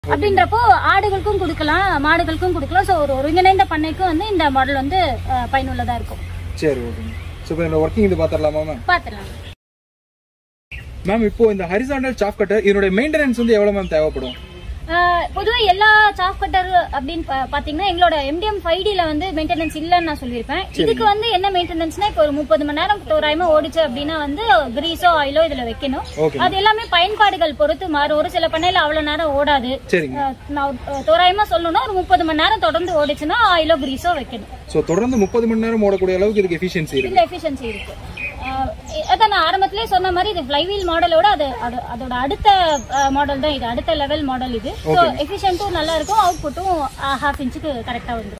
அப்படின்றப்போ ஆடுகளுக்கும் கொடுக்கலாம் மாடுகளுக்கும் கொடுக்கலாம் ஸோ ஒரு ஒருங்கிணைந்த பண்ணைக்கும் வந்து இந்த மாடல் வந்து அஹ், பயனுள்ளதா இருக்கும் சரி ஓகேங்க ஸோ இப்போ இந்த ஒர்க்கிங் இது பார்த்துடலாமா மேம் பார்த்துலாம் மேம் இப்போ இந்த ஹரிசாண்டல் சாப் கட்டர் இதனுடைய மெயின்டெனன்ஸ் வந்து எவ்வளோ மேம் தேவைப்படும் பொதுவாக எல்லா சாஃப் கட்டர் அப்படின்னு பா- பாத்தீங்கன்னா எங்களோட எம்டிஎம் ஃபைவ் டில வந்து மெயின்டெனன்ஸ் இல்லைன்னு நான் சொல்லியிருப்பேன் இதுக்கு வந்து என்ன மெயின்டெனன்ஸ்னா இப்போ ஒரு முப்பது மணி நேரம் தோராயமா ஓடிச்சு அப்படின்னா வந்து கிரீஸோ ஆயிலோ இதுல வைக்கணும் ஓகே அது எல்லாமே பயன்பாடுகள் பொறுத்து மாறும் ஒரு சில பண்ணையில அவ்வளவு நேரம் ஓடாது சரிங்க அஹ், நான் அஹ், தோராயமா சொல்லணும்னா ஒரு முப்பது மணி நேரம் தொடர்ந்து ஓடிச்சுன்னா ஆயிலோ கிரீஸோ வைக்கணும் ஸோ தொடர்ந்து முப்பது மணி நேரம் ஓடக்கூடிய அளவுக்கு இதுக்கு எஃபிஷியன்சி இருக்கு இதுல எஃபிஷியன்சி இருக்கு அஹ், அதான் நான் ஆரம்பத்திலே சொன்ன மாதிரி இது ஃப்ளைவீல் மாடலோட அது அது- அதோட அடுத்த மாடல் தான் இது அடுத்த லெவல் மாடல் இது ஸோ எஃபிஷியன்ட்டும் நல்லா இருக்கும் அவுட்புட்டும் ஹாஃப் இன்ச்சுக்கு கரெக்டா வந்துடும்